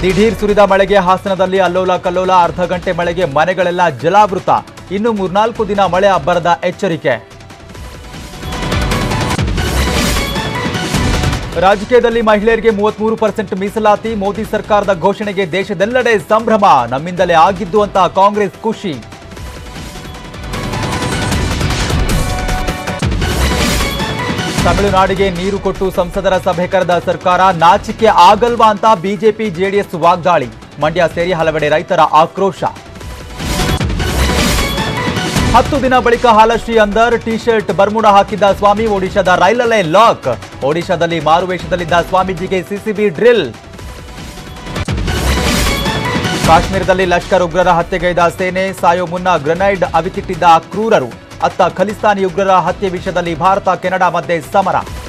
ದಿಢೀರ್ ಸುರಿದ ಮಳೆಗೆ ಹಾಸನದಲ್ಲಿ ಅಲ್ಲೋಲ ಕಲ್ಲೋಲ ಅರ್ಧ ಗಂಟೆ ಮಳೆಗೆ ಮನೆಗಳೆಲ್ಲ ಜಲಾವೃತ ಇನ್ನು ಮೂರ್ನಾಲ್ಕು ದಿನ ಮಳೆ ಅಬ್ಬರದ ಎಚ್ಚರಿಕೆ ರಾಜಕೀಯದಲ್ಲಿ ಮಹಿಳೆಯರಿಗೆ ಮೂವತ್ಮೂರು ಪರ್ಸೆಂಟ್ ಮೀಸಲಾತಿ ಮೋದಿ ಸರ್ಕಾರದ ಘೋಷಣೆಗೆ ದೇಶದೆಲ್ಲೆಡೆ ಸಂಭ್ರಮ ನಮ್ಮಿಂದಲೇ ಆಗಿದ್ದು ಅಂತ ಕಾಂಗ್ರೆಸ್ ಖುಷಿ ತಮಿಳುನಾಡಿಗೆ ನೀರು ಕೊಟ್ಟು ಸಂಸದರ ಸಭೆ ಕರೆದ ಸರ್ಕಾರ ನಾಚಿಕೆ ಆಗಲ್ವಾ ಅಂತ ಬಿಜೆಪಿ ಜೆಡಿಎಸ್ ವಾಗ್ದಾಳಿ ಮಂಡ್ಯ ಸೇರಿ ಹಲವೆಡೆ ರೈತರ ಆಕ್ರೋಶ ಹತ್ತು ದಿನ ಬಳಿಕ ಹಾಲಶ್ರೀ ಅಂದರ್ ಟಿ ಶರ್ಟ್ ಬರ್ಮುಡ ಹಾಕಿದ್ದ ಸ್ವಾಮಿ ಒಡಿಶಾದ ರೈಲಲ್ಲೇ ಲಾಕ್ ಒಡಿಶಾದಲ್ಲಿ ಮಾರುವೇಷದಲ್ಲಿದ್ದ ಸ್ವಾಮೀಜಿಗೆ ಸಿಸಿಬಿ ಡ್ರಿಲ್ ಕಾಶ್ಮೀರದಲ್ಲಿ ಲಷ್ಕರ್ ಉಗ್ರರ ಹತ್ಯೆಗೈದ ಸೇನೆ ಸಾಯೋ ಮುನ್ನ ಗ್ರೆನೈಡ್ ಅವಿತಿಟ್ಟಿದ್ದ ಕ್ರೂರರು ಅತ್ತ ಖಲಿಸ್ತಾನಿ ಉಗ್ರರ ಹತ್ಯೆ ವಿಷಯದಲ್ಲಿ ಭಾರತ ಕೆನಡಾ ಮಧ್ಯೆ ಸಮರ